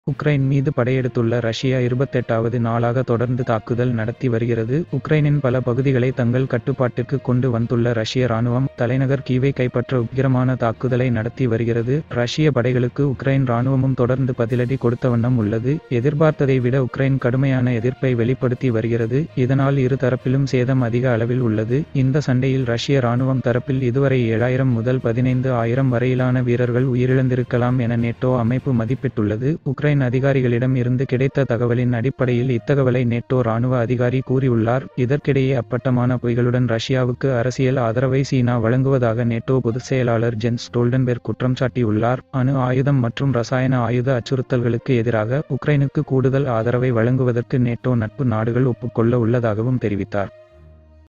Ukraine மீது படையெடுத்துள்ள Russia இருபத்தெட்டாவது நாளாக தொடர்ந்து தாக்குதல் நடத்தி வருகிறது உக்ரைனின் பல பகுதிகளை தங்கள் கட்டுப்பாட்டிற்கு கொண்டு வந்துள்ள ரஷ்ய ராணுவம் தலைநகர் கீவை கைப்பற்ற உக்கிரமான தாக்குதலை நடத்தி வருகிறது ரஷ்ய படைகளுக்கு உக்ரைன் ராணுவமும் தொடர்ந்து பதிலடி கொடுத்த வண்ணம் உள்ளது எதிர்பார்த்ததை விட உக்ரைன் கடுமையான எதிர்ப்பை வெளிப்படுத்தி வருகிறது இதனால் இரு தரப்பிலும் சேதம் அதிக அளவில் உள்ளது இந்த சண்டையில் ரஷ்ய ராணுவம் தரப்பில் இதுவரை ஏழாயிரம் முதல் பதினைந்து ஆயிரம் வரையிலான வீரர்கள் உயிரிழந்திருக்கலாம் என நேட்டோ அமைப்பு மதிப்பிட்டுள்ளது உக்ரைன் அதிகாரிகளிடம் இருந்து கிடைத்த தகவலின் அடிப்படையில் இத்தகவலை நேட்டோ ராணுவ அதிகாரி கூறியுள்ளார் இதற்கிடையே அப்பட்டமான பொய்களுடன் ரஷ்யாவுக்கு அரசியல் ஆதரவை சீனா வழங்குவதாக நேட்டோ பொதுச் செயலாளர் ஜென்ஸ் ஸ்டோல்டன்பெர்க் குற்றம் சாட்டியுள்ளார் அணு ஆயுதம் மற்றும் ரசாயன ஆயுத அச்சுறுத்தல்களுக்கு எதிராக உக்ரைனுக்கு கூடுதல் ஆதரவை வழங்குவதற்கு நேட்டோ நட்பு நாடுகள் ஒப்புக்கொள்ள உள்ளதாகவும் தெரிவித்தார்